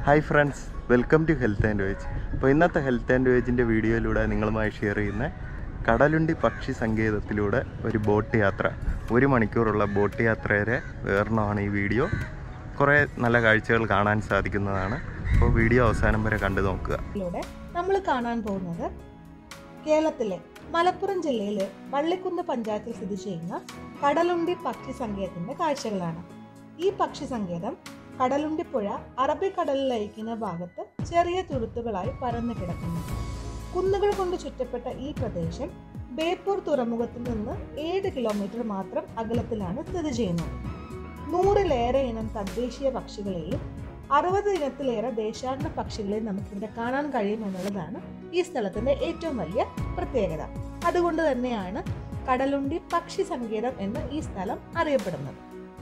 Hi friends welcome to health and veg അപ്പോൾ ഇന്നത്തെ health and വേജിൻ്റെ വീഡിയോയിലൂടെ നിങ്ങളുമായി ഷെയർ ചെയ്യുന്ന കടലുണ്ടി പക്ഷി സങ്കേതത്തിലൂടെ ഒരു ബോട്ട് യാത്ര ഒരു മണിക്കൂറുള്ള ബോട്ട് യാത്രയുടെ വിവരണമാണ് ഈ വീഡിയോ കുറേ നല്ല കാഴ്ചകൾ കാണാൻ സാധിക്കുന്നതാണ് അപ്പോൾ വീഡിയോ അവസാനം വരെ കണ്ടു നോക്കുക ിലൂടെ നമ്മൾ കാണാൻ പോകുന്നത് കേരളത്തിലെ മലപ്പുറം ജില്ലയിലെ വള്ളിക്കുന്ന് പഞ്ചായത്തിൽ സ്ഥിതി ചെയ്യുന്ന കടലുണ്ടി പക്ഷി സങ്കേതത്തിന്റെ കാഴ്ചകളാണ് ഈ പക്ഷി സങ്കേതം കടലുണ്ടി പുഴ അറബിക്കടലിൽ ലയിക്കുന്ന ഭാഗത്ത് ചെറിയ തുരുത്തുകളായി പരന്നു കിടക്കുന്നു കുന്നുകൾ കൊണ്ട് ചുറ്റപ്പെട്ട ഈ പ്രദേശം ബേപ്പൂർ തുറമുഖത്തിൽ നിന്ന് ഏഴ് കിലോമീറ്റർ മാത്രം അകലത്തിലാണ് സ്ഥിതി ചെയ്യുന്നത് നൂറിലേറെ ഇനം തദ്ദേശീയ പക്ഷികളെയും അറുപത് ഇനത്തിലേറെ ദേശാടന പക്ഷികളെ നമുക്കിവിടെ കാണാൻ കഴിയും എന്നുള്ളതാണ് ഈ സ്ഥലത്തിന്റെ ഏറ്റവും വലിയ പ്രത്യേകത അതുകൊണ്ട് തന്നെയാണ് കടലുണ്ടി പക്ഷി സങ്കേതം എന്ന് ഈ സ്ഥലം അറിയപ്പെടുന്നത്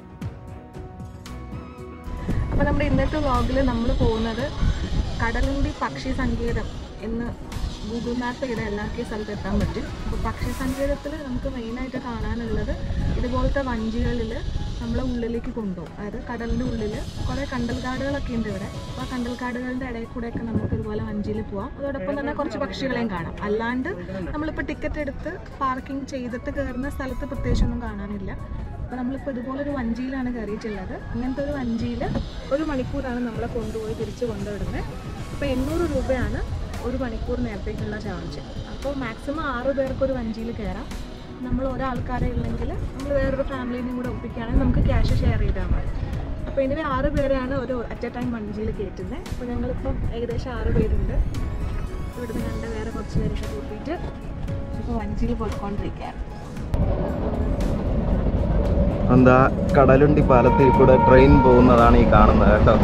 അപ്പോൾ നമ്മുടെ ഇന്നത്തെ വ്ളോഗിൽ നമ്മൾ പോകുന്നത് കടലുണ്ടി പക്ഷി സങ്കേതം എന്ന് ഗൂഗിൾ മാപ്പ് ചെയ്ത എല്ലാവർക്കും ഈ സ്ഥലത്ത് എത്താൻ പറ്റും അപ്പോൾ പക്ഷി സങ്കേതത്തിൽ നമുക്ക് മെയിനായിട്ട് കാണാനുള്ളത് ഇതുപോലത്തെ വഞ്ചികളിൽ നമ്മളെ ഉള്ളിലേക്ക് കൊണ്ടുപോകും അതായത് കടലിൻ്റെ ഉള്ളിൽ കുറേ കണ്ടൽക്കാടുകളൊക്കെ ഉണ്ട് ഇവിടെ അപ്പോൾ ആ കണ്ടൽക്കാടുകളുടെ ഇടയിൽ കൂടെയൊക്കെ നമുക്ക് ഇതുപോലെ വഞ്ചിയിൽ പോവാം അതോടൊപ്പം തന്നെ കുറച്ച് പക്ഷികളെയും കാണാം അല്ലാണ്ട് നമ്മളിപ്പോൾ ടിക്കറ്റ് എടുത്ത് പാർക്കിംഗ് ചെയ്തിട്ട് കയറുന്ന സ്ഥലത്ത് പ്രത്യേകിച്ചൊന്നും കാണാനില്ല അപ്പോൾ നമ്മളിപ്പോൾ ഇതുപോലൊരു വഞ്ചിയിലാണ് കയറിയിട്ടുള്ളത് ഇങ്ങനത്തെ ഒരു വഞ്ചിയിൽ ഒരു മണിക്കൂറാണ് നമ്മളെ കൊണ്ടുപോയി തിരിച്ച് കൊണ്ടുവിടുന്നത് അപ്പോൾ എണ്ണൂറ് രൂപയാണ് ഒരു മണിക്കൂർ നേരത്തേക്കുള്ള ചാർജ് അപ്പോൾ മാക്സിമം ആറ് പേർക്ക് ഒരു വഞ്ചിയിൽ കയറാം നമ്മൾ ഒരാൾക്കാരെ ഇല്ലെങ്കിൽ നമ്മൾ വേറൊരു ഫാമിലിനെയും കൂടെ ഒപ്പിക്കുകയാണെങ്കിൽ നമുക്ക് ക്യാഷ് ഷെയർ ചെയ്താൽ മതി അപ്പോൾ ഇതിന് ആറ് പേരാണ് ഒരു അറ്റ് എ ടൈം വഞ്ചിയിൽ കയറ്റുന്നത് അപ്പോൾ ഞങ്ങളിപ്പം ഏകദേശം ആറ് പേരുണ്ട് ഇവിടുന്ന് കണ്ട് വേറെ കുറച്ച് പേരൊക്കെ കൂട്ടിയിട്ട് ഇപ്പോൾ വഞ്ചിയിൽ പോയിക്കൊണ്ടിരിക്കുകയാണ് എന്താ കടലുണ്ടി പാലത്തിൽ കൂടെ ട്രെയിൻ പോകുന്നതാണ് ഈ കാണുന്നത് കേട്ടോ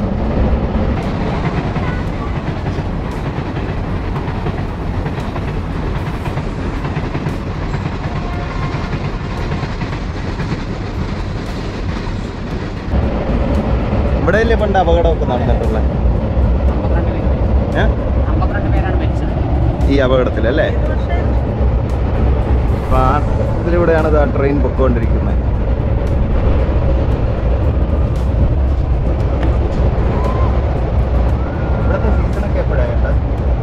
ഇവിടെയല്ലേ പണ്ട് അപകടമൊക്കെ നടന്നിട്ടുള്ളത് ഏ? ഈ അപകടത്തിലല്ലേ അപ്പൊ ആ ഇതിലൂടെയാണ് ഇതാ ട്രെയിൻ പൊക്കോണ്ടിരിക്കുന്നത് ഇവിടുത്തെ സീസണൊക്കെ എപ്പോഴാണ്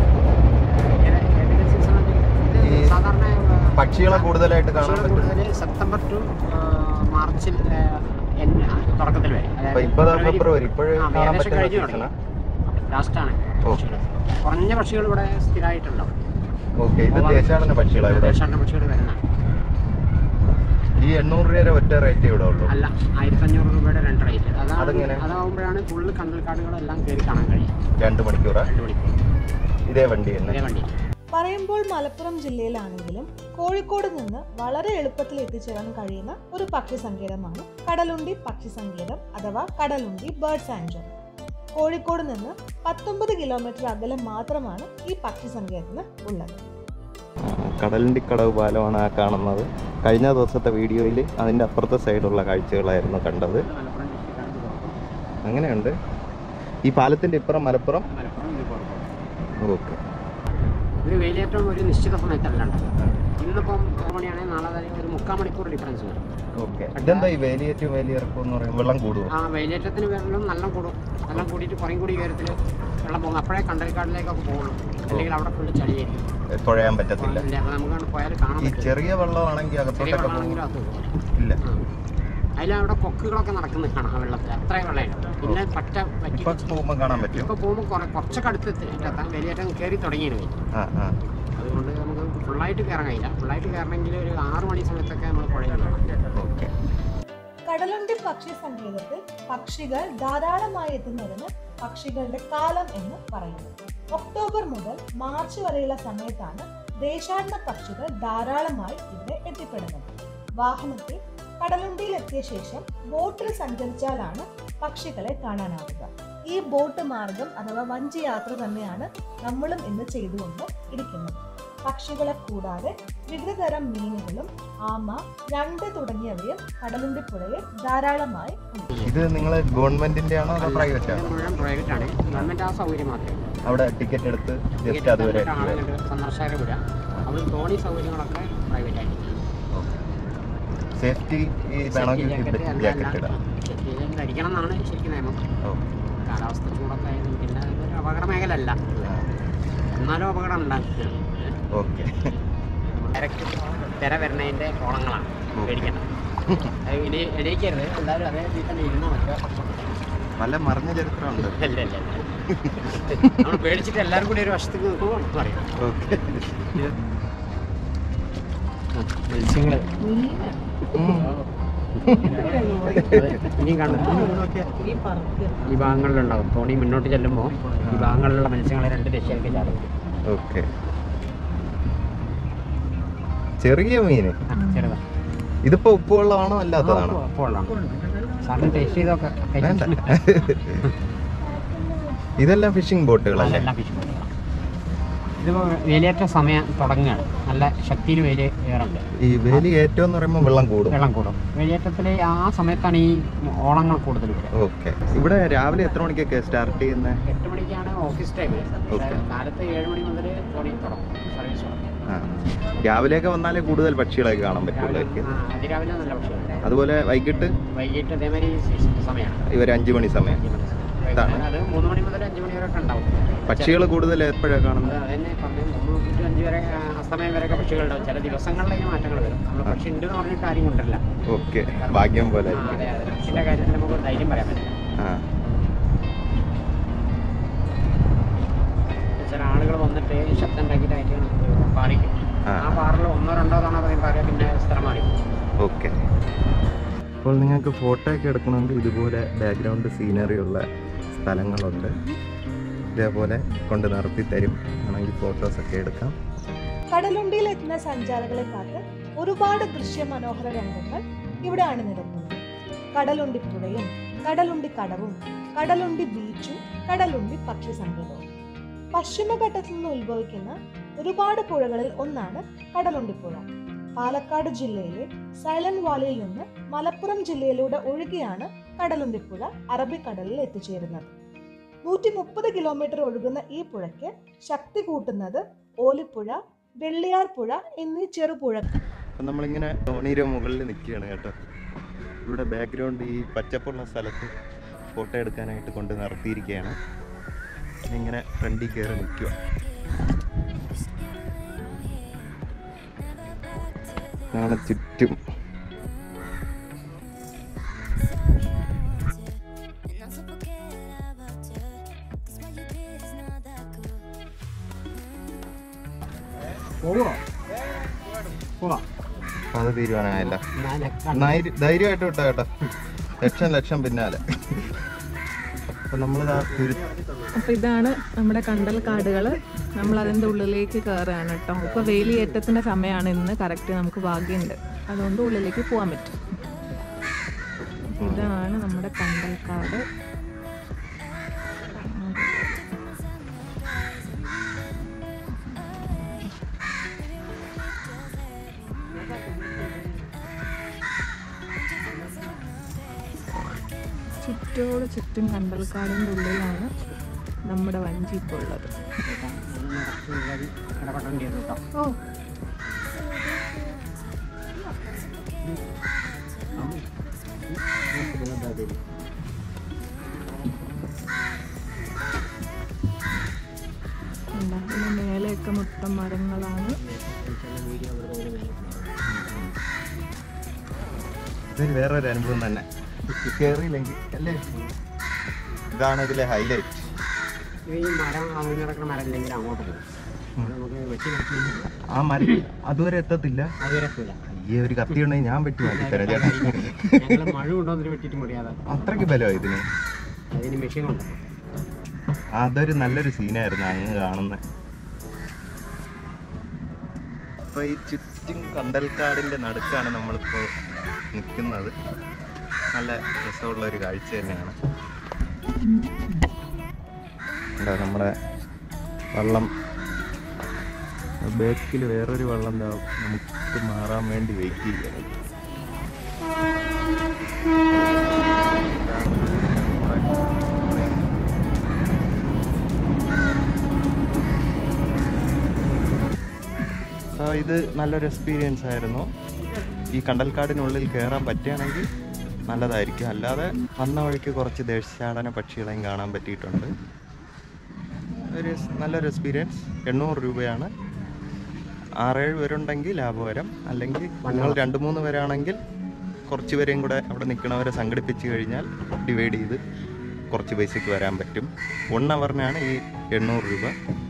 ഈ പക്ഷികളെ കൂടുതലായിട്ട് കാണാൻ പറ്റും സെപ്റ്റംബർ ടു മാർച്ചിൽ തുടക്കത്തിൽ വരെ അപ്പൊ ഇപ്പൊ ദാ ഫെബ്രുവരി ഇപ്പോഴും ആ, കാണാൻ ഏകദേശം പറ്റുന്ന കഴിഞ്ഞു സീസണാ ലാസ്റ്റാണ് ഓ. കുറഞ്ഞ പക്ഷികൾ ഇവിടെ സ്ഥിരമായിട്ടുണ്ടാവും ഓക്കെ ഇത് ദേശാടന പക്ഷികളാണ് ഇവിടെ ദേശാടന പക്ഷികൾ വരുന്ന ഈ എണ്ണൂറ് രൂപ ഒറ്റ റേറ്റ് ഇവിടെ ഉള്ളൂ അല്ല ആയിരത്തി അഞ്ഞൂറ് രൂപയുടെ രണ്ട് റേറ്റ് അതാണ് അതെങ്ങനെ? അതാവുമ്പോഴാണ് ഫുള്ള് കണ്ടൽക്കാടുകളെല്ലാം കയറി കാണാൻ കഴിയും രണ്ട് മണിക്കൂറാ രണ്ട് മണിക്കൂർ ഇതേ വണ്ടി തന്നെ ഒരേ വണ്ടി പറയുമ്പോൾ മലപ്പുറം ജില്ലയിലാണെങ്കിലും കോഴിക്കോട് നിന്ന് വളരെ എളുപ്പത്തിൽ എത്തിച്ചേരാൻ കഴിയുന്ന ഒരു പക്ഷി സങ്കേതമാണ് കടലുണ്ടി പക്ഷി സങ്കേതം അഥവാ കടലുണ്ടി ബേർഡ് സാഞ്ചുറി കോഴിക്കോട് നിന്ന് പത്തൊമ്പത് കിലോമീറ്റർ അകലം മാത്രമാണ് ഈ പക്ഷി സങ്കേതത്തിന് ഉള്ളത് കടലിൻ്റെ കടവ് പാലമാണ് ആ കാണുന്നത് കഴിഞ്ഞ ദിവസത്തെ വീഡിയോയിൽ അതിൻ്റെ അപ്പുറത്തെ സൈഡുള്ള കാഴ്ചകളായിരുന്നു കണ്ടത് മലപ്പുറം ഡിസ്ട്രിക്റ്റാണ് ഇത് പോകുന്നത്. അങ്ങനെയുണ്ട് ഈ പാലത്തിൻ്റെ ഇപ്പുറം മലപ്പുറം മലപ്പുറം ഇത് കോഴിക്കോട് ഓക്കെ ഒരു വേലിയേറ്റം ഒരു നിശ്ചിത സമയത്തല്ല ഉണ്ടാവും. ഇന്നിപ്പം ആറ് മണിയാണെങ്കിൽ നാളെ തന്നെ ഒരു മുക്കാൽ മണിക്കൂർ ഡിഫറൻസ് വരും ഓക്കെ ഇതെന്താ ഈ വേലിയേറ്റം വേലിയിറക്കം എന്ന് പറയുമ്പോൾ വെള്ളം കൂടുമോ ആ വേലിയേറ്റത്തിന് വെള്ളം നല്ല കൂടും നല്ല കൂടിയിട്ട് കുറയും കൂടി ഉയരത്തിൽ വെള്ളം പോകും അപ്പോഴേ കണ്ടൽക്കാടിലേക്കൊക്കെ പോകുള്ളൂ അല്ലെങ്കിൽ അവിടെ ഫുള്ള് ചളിയായിരിക്കും തുഴയാൻ പറ്റത്തില്ല ഇല്ല അപ്പോൾ നമുക്ക് പോയാൽ കാണാൻ ഈ പറ്റില്ല ചെറിയ വെള്ളമാണെങ്കിൽ ചെറിയ അകത്തോട്ടൊക്കെ പോകും വെള്ളമാണെങ്കിലും അത് പോകും ഇല്ല അതിലവിടെ കൊക്കുകളൊക്കെ നടക്കുന്നത് കാണാം ആ വെള്ളത്തിൽ അത്രയും വെള്ളമില്ല പിന്നെ പറ്റ പറ്റി ഇപ്പൊ പോകുമ്പോൾ കാണാൻ പറ്റും ഇപ്പോൾ പോകുമ്പോൾ കുറെ കുറച്ചൊക്കെ അടുത്ത് എത്താൻ വേലിയേറ്റം കയറി തുടങ്ങിയാണ് ആ ആ അതുകൊണ്ട് നമുക്ക് ഫുള്ളായിട്ട് കയറാൻ കഴിയില്ല ഫുള്ളായിട്ട് കയറണമെങ്കിൽ ഒരു ആറ് മണി സമയത്തൊക്കെ നമ്മൾ പുഴയിൽ വേണം ഓക്കെ കടലുണ്ടി പക്ഷി സങ്കേതത്തിൽ പക്ഷികൾ ധാരാളമായി എത്തുന്നതിന് പക്ഷികളുടെ കാലം എന്ന് പറയുന്നു ഒക്ടോബർ മുതൽ മാർച്ച് വരെയുള്ള സമയത്താണ് ദേശാടന പക്ഷികൾ ധാരാളമായി ഇവിടെ എത്തിപ്പെടുന്നത് വാഹനത്തിൽ കടലുണ്ടിയിൽ എത്തിയ ശേഷം ബോട്ടിൽ സഞ്ചരിച്ചാലാണ് പക്ഷികളെ കാണാനാവുക ഈ ബോട്ട് മാർഗം അഥവാ വഞ്ചി യാത്ര തന്നെയാണ് നമ്മളും ഇന്ന് ചെയ്തുകൊണ്ട് ഇരിക്കുന്നത് പക്ഷികളെ കൂടാതെ വിവിധതരം മീനുകളും ആമ ഞണ്ട് തുടങ്ങിയവയും കടലുണ്ടി പുഴയിൽ ധാരാളമായി ഉണ്ട് ഇത് നിങ്ങൾ ഗവൺമെന്റിന്റെ ആണോ അതോ പ്രൈവറ്റ് ഇത് ആണോ മുഴുവൻ പ്രൈവറ്റ് ആണ് ഗവൺമെന്റ് ആ സൗകര്യം മാത്രമേ ഉള്ളൂ. അവിടെ ടിക്കറ്റ് എടുത്ത് ജസ്റ്റ് അതുവരെ ടിക്കറ്റ് ആളുകൾ സന്ദർശകരെ വിടുക അവിടെ തോണി സൗകര്യങ്ങളൊക്കെ പ്രൈവറ്റ് ആയിട്ട് ചെയ്യും സേഫ്റ്റി ഈ വേണമെങ്കിൽ ജാക്കറ്റ് ഇടാം ധരിക്കണം എന്നാണ് ശരിക്കും നിയമം ഓ കാലാവസ്ഥ ചൂടൊക്കെ ആയതും പിന്നെ അല്ല എന്നാലും അപകടം ഉണ്ടാക്കും ഓക്കെ ഡയറക്റ്റ് തിര വരുന്നതിൻ്റെ കോളങ്ങളാണ് പേടിക്കണം അത് ഇനി എണീക്കരുത് എന്തായാലും അതേ രീതിയിൽ തന്നെ ഇരുന്നാൽ മതി നല്ല മറിഞ്ഞ ചരിത്രമുണ്ട് അല്ല അല്ല നമ്മൾ പേടിച്ചിട്ട് എല്ലാവരും കൂടി ഒരു വശത്തേക്ക് നിൽക്കുമ്പോൾ പറയും ഓക്കെ മത്സ്യങ്ങൾ ഇനിയും കാണും ഈ ഭാഗങ്ങളിലുണ്ടാവും തോണി മുന്നോട്ട് ചെല്ലുമ്പോൾ ഈ ഭാഗങ്ങളിലുള്ള മത്സ്യങ്ങളെ രണ്ട് ദിശയിലേക്ക് ചാടും ഓക്കെ ചെറിയ മീന് ചെറുതാ ഇതിപ്പോ ഉപ്പുവെള്ളമാണോ അല്ലാത്തതാണോ സാറിന് ടേസ്റ്റ് ചെയ്തൊക്കെ വേണ്ട ഇതെല്ലാം ഫിഷിംഗ് ബോട്ടുകളല്ലേ എല്ലാം ഫിഷ് ഇതിപ്പോൾ വേലിയേറ്റ സമയം തുടങ്ങുകയാണ് നല്ല ശക്തിയിൽ വേലി ഏറുണ്ട് ഈ വേലി ഏറ്റവും എന്ന് പറയുമ്പോൾ വെള്ളം കൂടും വെള്ളം കൂടും വേലിയേറ്റത്തിൽ ആ സമയത്താണ് ഈ ഓളങ്ങൾ കൂടുതൽ വരിക ഓക്കെ ഇവിടെ രാവിലെ എത്ര മണിക്കൊക്കെ സ്റ്റാർട്ട് ചെയ്യുന്നത് എട്ട് മണിക്കാണ് ഓഫീസ് ടൈം Okay. കാലത്ത് ഏഴ് മണി മുതൽ തോണി തുടങ്ങും സർവീസ് തുടങ്ങും ആ രാവിലെയൊക്കെ വന്നാലേ കൂടുതൽ പക്ഷികളൊക്കെ കാണാൻ പറ്റുള്ളൂ രാവിലെ- ആ, അതിരാവിലെ നല്ല പക്ഷിയാണ് അതുപോലെ വൈകിട്ട് വൈകിട്ട് ഇതേമാതിരി സമയമാണ് ഇവർ അഞ്ചു മണി സമയം ഇതാണ്. അത് മൂന്ന് മണി മുതൽ അഞ്ച് മണി വരെ ഒക്കെ ഉണ്ടാവും പക്ഷികൾ കൂടുതൽ എപ്പോഴാണ് കാണുന്നത് അത് തന്നെ സമയം മൂന്ന് ടു അഞ്ച് വരെ ആ, അസ്തമയം വരെയൊക്കെ പക്ഷികളുണ്ടാവും ചില ദിവസങ്ങളിൽ അതിന് മാറ്റങ്ങൾ വരും നമ്മൾ ആ. പക്ഷി ഉണ്ട് എന്ന് പറഞ്ഞിട്ട് ആരും കൊണ്ടില്ല ഓക്കെ ഭാഗ്യം പോലെ ആ, അതെ അതെ പക്ഷിയുടെ കാര്യത്തിൽ നമുക്ക് ധൈര്യം പറയാൻ പറ്റില്ല ആ ചില ആളുകൾ വന്നിട്ട് ശബ്ദം ഉണ്ടാക്കിയിട്ടായിട്ട് പാറിക്കും ആ. ആ പാറിൽ ഒന്നോ രണ്ടോ തവണ പറയും പറയാം പിന്നെ സ്ഥലം മാറി ഓക്കെ അപ്പോൾ നിങ്ങൾക്ക് ഫോട്ടോ ഒക്കെ എടുക്കണമെങ്കിൽ ഇതുപോലെ ബാക്ക്ഗ്രൗണ്ട് സീനറി ഉള്ള സ്ഥലങ്ങളുണ്ട് ഇതേപോലെ കൊണ്ട് നിർത്തി തരും ആണെങ്കിൽ ഫോട്ടോസൊക്കെ എടുക്കാം കടലുണ്ടിയിൽ എത്തുന്ന സഞ്ചാരികളെ കാത്ത് ഒരുപാട് ദൃശ്യ മനോഹര രംഗങ്ങൾ ഇവിടെ അണിനിരക്കുന്നത് കടലുണ്ടി പുഴയും കടലുണ്ടി കടവും കടലുണ്ടി ബീച്ചും കടലുണ്ടി പക്ഷി സങ്കേതവും പശ്ചിമഘട്ടത്തിൽ നിന്ന് ഉത്ഭവിക്കുന്ന ഒരുപാട് പുഴകളിൽ ഒന്നാണ് കടലുണ്ടി പുഴ പാലക്കാട് ജില്ലയിലെ സൈലന്റ് വാലിയിൽ നിന്ന് മലപ്പുറം ജില്ലയിലൂടെ ഒഴുകിയാണ് കടലുണ്ടി പുഴ അറബിക്കടലിൽ എത്തിച്ചേരുന്നത് നൂറ്റി മുപ്പത് കിലോമീറ്റർ ഒഴുകുന്ന ഈ പുഴയ്ക്ക് ശക്തി കൂട്ടുന്നത് ഓലിപ്പുഴ വെള്ളിയാർ പുഴ എന്നീ ചെറുപുഴ അപ്പം നമ്മളിങ്ങനെ തോണിയുടെ മുകളിൽ നിൽക്കുകയാണ് കേട്ടോ ഇവിടെ ബാക്ക്ഗ്രൗണ്ട് ഈ പച്ചപ്പുള്ള സ്ഥലത്ത് ഫോട്ടോ എടുക്കാനായിട്ട് കൊണ്ട് നിർത്തിയിരിക്കുകയാണ് ഇങ്ങനെ ഫ്രണ്ടിൽ കയറി നിൽക്കുക ഇതാണ് ചുറ്റും And not to forget about you. Cause what you did is not that cool. പോവോ പോവാ അത് തീരുമാനമായല്ല ഞാൻ നൈര്- ധൈര്യമായിട്ട് വിട്ടോ കേട്ടോ ലക്ഷം ലക്ഷം പിന്നാലെ അപ്പം നമ്മളിതാ തിരു അപ്പോൾ ഇതാണ് നമ്മുടെ കണ്ടൽ കാടുകൾ നമ്മൾ അതിൻ്റെ ഉള്ളിലേക്ക് കയറുകയാണ് കേട്ടോ ഇപ്പോൾ വേലിയേറ്റത്തിൻ്റെ സമയമാണ് ഇന്ന് കറക്റ്റ് നമുക്ക് ഭാഗ്യമുണ്ട് അതുകൊണ്ട് ഉള്ളിലേക്ക് പോകാൻ പറ്റും ഇതാണ് നമ്മുടെ കണ്ടൽക്കാട് ചുറ്റോട് ചുറ്റും കണ്ടൽക്കാടിൻ്റെ ഉള്ളിലാണ് നമ്മുടെ വഞ്ചി ഇപ്പോൾ ഉള്ളത് ഇടപെടേണ്ടി വരും കേട്ടോ ഓ എന്താ പിന്നെ മേലെയൊക്കെ മൊത്തം മരങ്ങളാണ് ഇതൊരു വേറൊരു അനുഭവം തന്നെ കയറിയില്ലെങ്കിൽ അല്ലേ ഇതാണ് ഇതിലെ ഹൈലൈറ്റ് ഈ മരം അങ്ങനെ കിടക്കുന്ന മരം ഇല്ലെങ്കിൽ അങ്ങോട്ട് പോകും അത് നമുക്ക് വെട്ടി നിർത്തി ആ മരം അതുവരെ എത്തത്തില്ല അതുവരെ പോയില്ല ഈ ഒരു കത്തി ഉണ്ടെങ്കിൽ ഞാൻ വെട്ടി മാറ്റിത്തരാം ചേട്ടാ ഞങ്ങൾ മഴ കൊണ്ടുവന്നിട്ട് വെട്ടിയിട്ട് മുറിയാതെ അത്രയ്ക്ക് ബലമോ ഇതിന് അതിന് മെഷീൻ ഉണ്ട് അതൊരു നല്ലൊരു സീനായിരുന്നു അങ്ങ് കാണുന്നത് അപ്പൊ ഈ ചുറ്റും കണ്ടൽക്കാടിന്റെ നടുക്കാണ് നമ്മളിപ്പോ നിൽക്കുന്നത് നല്ല രസമുള്ള ഒരു കാഴ്ച തന്നെയാണ് എന്താ നമ്മുടെ വള്ളം ബാക്കിൽ വേറൊരു വള്ളം എന്താ നമുക്ക് മാറാൻ വേണ്ടി വെയിറ്റ് ചെയ്യണം സോ ഇത് നല്ലൊരു എക്സ്പീരിയൻസ് ആയിരുന്നു ഈ കണ്ടൽക്കാടിനുള്ളിൽ കയറാൻ പറ്റുകയാണെങ്കിൽ നല്ലതായിരിക്കും അല്ലാതെ വന്ന വഴിക്ക് കുറച്ച് ദേശാടന പക്ഷികളെയും കാണാൻ പറ്റിയിട്ടുണ്ട് ഒരു യെസ് നല്ലൊരു എക്സ്പീരിയൻസ് എണ്ണൂറ് രൂപയാണ് ആറേഴ് പേരുണ്ടെങ്കിൽ ലാഭകരം അല്ലെങ്കിൽ നിങ്ങൾ രണ്ട് മൂന്ന് പേരാണെങ്കിൽ കുറച്ച് പേരെയും കൂടെ അവിടെ നിൽക്കണവരെ സംഘടിപ്പിച്ച് കഴിഞ്ഞാൽ ഡിവൈഡ് ചെയ്ത് കുറച്ച് പൈസയ്ക്ക് വരാൻ പറ്റും വൺ അവറിനാണ് ഈ എണ്ണൂറ് രൂപ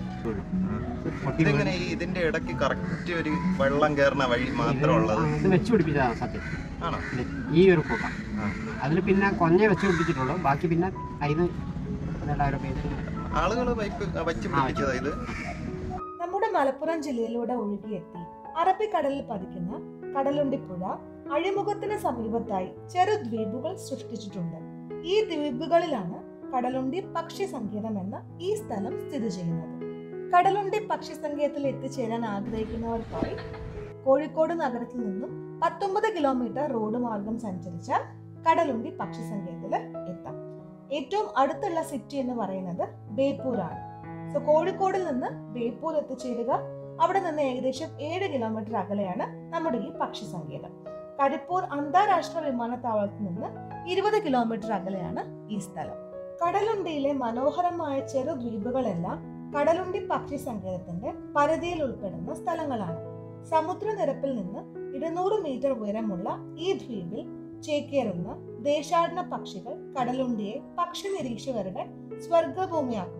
ഇതെങ്ങനെ ഈ ഇതിന്റെ ഇടയ്ക്ക് കറക്റ്റ് ഒരു വെള്ളം കയറുന്ന വഴി മാത്രമുള്ളത് ഇത് വെച്ച് പിടിപ്പിച്ചതാണ് സത്യം ആണോ ഇത് ഈ ഒരു കൂട്ടം അതിൽ പിന്നെ കൊഞ്ഞേ വെച്ച് പിടിപ്പിച്ചിട്ടുള്ളൂ ബാക്കി പിന്നെ അതിന് എല്ലാവരും പേര് ആളുകൾ പൈപ്പ് വച്ച് പിടിപ്പിച്ചതാ ഇത് നമ്മുടെ മലപ്പുറം ജില്ലയിലൂടെ ഒഴുകിയെത്തി അറബിക്കടലിൽ പതിക്കുന്ന കടലുണ്ടിപ്പുഴ അഴിമുഖത്തിന് സമീപത്തായി ചെറു ദ്വീപുകൾ സൃഷ്ടിച്ചിട്ടുണ്ട് ഈ ദ്വീപുകളിലാണ് കടലുണ്ടി പക്ഷി സങ്കേതം എന്ന ഈ സ്ഥലം സ്ഥിതി ചെയ്യുന്നത് കടലുണ്ടി പക്ഷി സങ്കേതത്തിൽ എത്തിച്ചേരാൻ ആഗ്രഹിക്കുന്നവർക്കായി കോഴിക്കോട് നഗരത്തിൽ നിന്നും പത്തൊമ്പത് കിലോമീറ്റർ റോഡ് മാർഗം സഞ്ചരിച്ചാൽ കടലുണ്ടി പക്ഷി സങ്കേതത്തിൽ എത്താം ഏറ്റവും അടുത്തുള്ള സിറ്റി എന്ന് പറയുന്നത് ബേപ്പൂരാണ് സോ കോഴിക്കോടിൽ നിന്ന് ബേപ്പൂർ എത്തിച്ചേരുക അവിടെ നിന്ന് ഏകദേശം ഏഴ് കിലോമീറ്റർ അകലെയാണ് നമ്മുടെ ഈ പക്ഷി സങ്കേതം കരിപ്പൂർ അന്താരാഷ്ട്ര വിമാനത്താവളത്തിൽ നിന്ന് ഇരുപത് കിലോമീറ്റർ അകലെയാണ് ഈ സ്ഥലം കടലുണ്ടിയിലെ മനോഹരമായ ചെറു ദ്വീപുകളെല്ലാം കടലുണ്ടി പക്ഷി സങ്കേതത്തിന്റെ പരിധിയിൽ ഉൾപ്പെടുന്ന സ്ഥലങ്ങളാണ് സമുദ്രനിരപ്പിൽ നിന്ന് ഇരുന്നൂറ് മീറ്റർ ഉയരമുള്ള ഈ ദ്വീപിൽ ചേക്കേറുന്ന ദേശാടന പക്ഷികൾ കടലുണ്ടിയെ പക്ഷി നിരീക്ഷകരുടെ സ്വർഗഭൂമിയാക്കുന്നു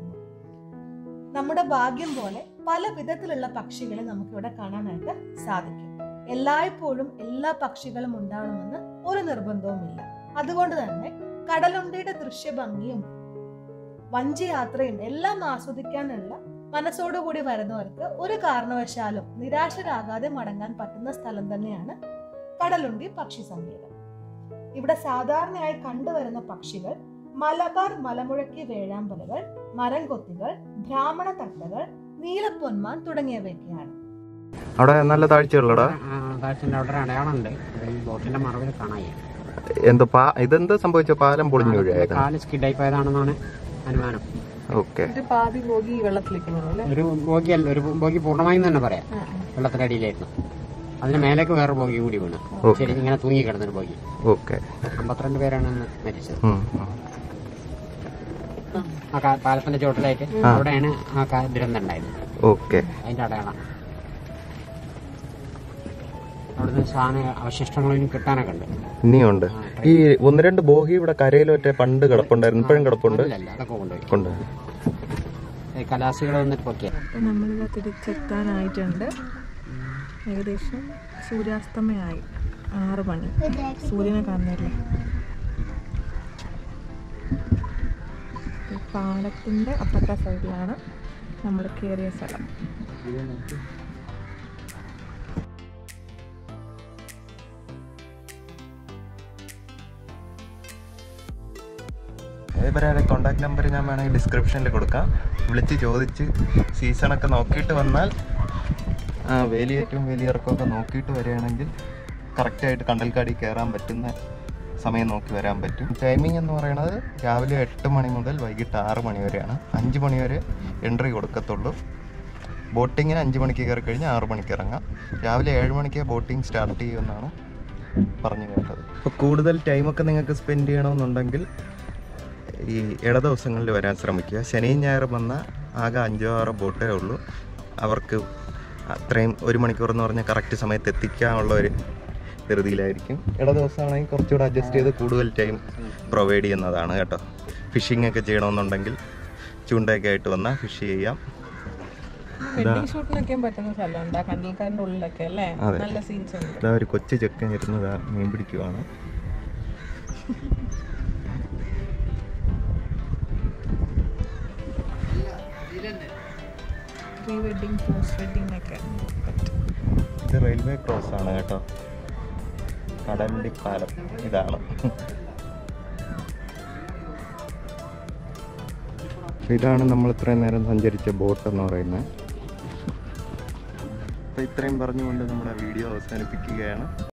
നമ്മുടെ ഭാഗ്യം പോലെ പല വിധത്തിലുള്ള പക്ഷികളെ നമുക്കിവിടെ കാണാനായിട്ട് സാധിക്കും എല്ലായ്പ്പോഴും എല്ലാ പക്ഷികളും ഉണ്ടാവണമെന്ന് ഒരു നിർബന്ധവുമില്ല അതുകൊണ്ട് തന്നെ കടലുണ്ടിയുടെ ദൃശ്യഭംഗിയും വഞ്ചിയാത്രയും എല്ലാം ആസ്വദിക്കാനുള്ള മനസ്സോടുകൂടി വരുന്നവർക്ക് ഒരു കാരണവശാലും നിരാശരാകാതെ മടങ്ങാൻ പറ്റുന്ന സ്ഥലം തന്നെയാണ് കടലുണ്ടി പക്ഷി സങ്കേതം ഇവിടെ സാധാരണയായി കണ്ടുവരുന്ന പക്ഷികൾ മലബാർ മലമുഴക്കി വേഴാമ്പലുകൾ മരംകൊത്തികൾ ബ്രാഹ്മണ തട്ടകൾ നീലപ്പൊന്മാൻ തുടങ്ങിയവയൊക്കെയാണ് അവിടെ നല്ല താഴ്ചയുള്ളടാ കാഴ്ചൻ്റെ അവിടെ ഒരു അടയാളമുണ്ട് അത് ഈ ബോട്ടിന്റെ മറവിൽ കാണാൻ എന്തോ പാ ഇതെന്താ സംഭവിച്ച പാലം പൊളിഞ്ഞു വീഴായിരുന്നു കാല് സ്കിഡായി പോയതാണെന്നാണ് അനുമാനം ഓക്കെ ഒരു പാതി പോകി വെള്ളത്തിലേക്ക് വീണു അല്ലേ ഒരു ബോഗി അല്ല ഒരു ബോഗി പൂർണ്ണമായും തന്നെ പറയാം വെള്ളത്തിന്റെ അടിയിലായിരുന്നു അതിന് മേലേക്ക് വേറെ ബോഗി കൂടി വീണു Okay. ശരി ഇങ്ങനെ തൂങ്ങി കിടന്നൊരു ബോഗി ഓക്കെ അമ്പത്തിരണ്ട് പേരാണ് അന്ന് മരിച്ചത് ആ കാ- പാലത്തിന്റെ ചോട്ടിലായിട്ട് അവിടെയാണ് ആ കാ- ദുരന്തം ഉണ്ടായത് ഓക്കെ അതിന്റെ അടയാളം അവിടുന്ന് സാധന അവശിഷ്ടങ്ങളും കിട്ടാനൊക്കെ ഉണ്ട് ഇനിയുണ്ട് ഈ ഒന്ന് രണ്ട് ബോഹി ഇവിടെ കരയിലൊറ്റ പണ്ട് കിടപ്പുണ്ടായിരുന്നു ഇപ്പോഴും കിടപ്പുണ്ട് ഇല്ലല്ല അതൊക്കെ കൊണ്ടുപോയി കൊണ്ട് ഈ കലാസികൾ വന്നിട്ട് പൊക്കിയ അപ്പം നമ്മളിത് തിരിച്ചെത്താനായിട്ടുണ്ട് ഏകദേശം സൂര്യാസ്തമയമായി ആറ് മണി സൂര്യനെ കാണുന്നില്ലേ ഈ പാലത്തിൻ്റെ അപ്പുറത്തെ സൈഡിലാണ് നമ്മൾ കയറിയ സ്ഥലം ഇവരെ കോൺടാക്ട് നമ്പർ ഞാൻ വേണമെങ്കിൽ ഡിസ്ക്രിപ്ഷനിൽ കൊടുക്കാം വിളിച്ച് ചോദിച്ച് സീസണൊക്കെ നോക്കിയിട്ട് വന്നാൽ ആ, വേലിയേറ്റവും വേലിയിറക്കമൊക്കെ നോക്കിയിട്ട് വരികയാണെങ്കിൽ കറക്റ്റായിട്ട് കണ്ടൽക്കാടി കയറാൻ പറ്റുന്ന സമയം നോക്കി വരാൻ പറ്റും ടൈമിംഗ് എന്ന് പറയുന്നത് രാവിലെ എട്ട് മണി മുതൽ വൈകിട്ട് ആറ് മണി വരെയാണ് അഞ്ച് മണി വരെ എൻട്രി കൊടുക്കത്തുള്ളൂ ബോട്ടിങ്ങിന് അഞ്ച് മണിക്ക് കയറി കഴിഞ്ഞാൽ ആറ് മണിക്ക് ഇറങ്ങാം രാവിലെ ഏഴ് മണിക്ക് ബോട്ടിംഗ് സ്റ്റാർട്ട് ചെയ്യുമെന്നാണ് പറഞ്ഞു കേട്ടത് അപ്പോൾ കൂടുതൽ ടൈമൊക്കെ നിങ്ങൾക്ക് സ്പെൻഡ് ചെയ്യണമെന്നുണ്ടെങ്കിൽ ഈ ഇട ദിവസങ്ങളിൽ വരാൻ ശ്രമിക്കുക ശനിയും ഞായറും വന്നാൽ ആകെ അഞ്ചോ ആറോ ബോട്ടേ ഉള്ളൂ അവർക്ക് അത്രയും ഒരു മണിക്കൂർ എന്ന് പറഞ്ഞാൽ കറക്റ്റ് സമയത്ത് എത്തിക്കാനുള്ള ഒരു ധൃതിയിലായിരിക്കും ഇട ദിവസമാണെങ്കിൽ കുറച്ചുകൂടെ അഡ്ജസ്റ്റ് ചെയ്ത് കൂടുതൽ ടൈം പ്രൊവൈഡ് ചെയ്യുന്നതാണ് കേട്ടോ ഫിഷിംഗ് ഒക്കെ ചെയ്യണമെന്നുണ്ടെങ്കിൽ ചൂണ്ടയൊക്കെ ആയിട്ട് വന്നാൽ ഫിഷ് ചെയ്യാം വെഡിങ് ഷൂട്ടിനൊക്കെ പറ്റുന്ന സ്ഥലമുണ്ട് ആ കണ്ടൽക്കാരൻ്റെ ഉള്ളിലൊക്കെ അല്ലേ അതെ. നല്ല സീൻസ് ഉണ്ട് ഇതാ ഒരു കൊച്ചു ചെക്കൻ ഇരുന്നതാ മീൻ പിടിക്കുവാണ് പ്രീ വെഡിങ് പോസ്റ്റ് വെഡിങ് ഒക്കെ പറ്റും ഇത് റെയിൽവേ ക്രോസ് ആണ് കേട്ടോ കടലിൻ്റെ പാലം ഇതാണ് ഇതാണ് നമ്മൾ ഇത്രയും നേരം സഞ്ചരിച്ച ബോട്ട് എന്ന് പറയുന്നത് അപ്പോൾ ഇത്രയും പറഞ്ഞുകൊണ്ട് നമ്മുടെ വീഡിയോ അവസാനിപ്പിക്കുകയാണ്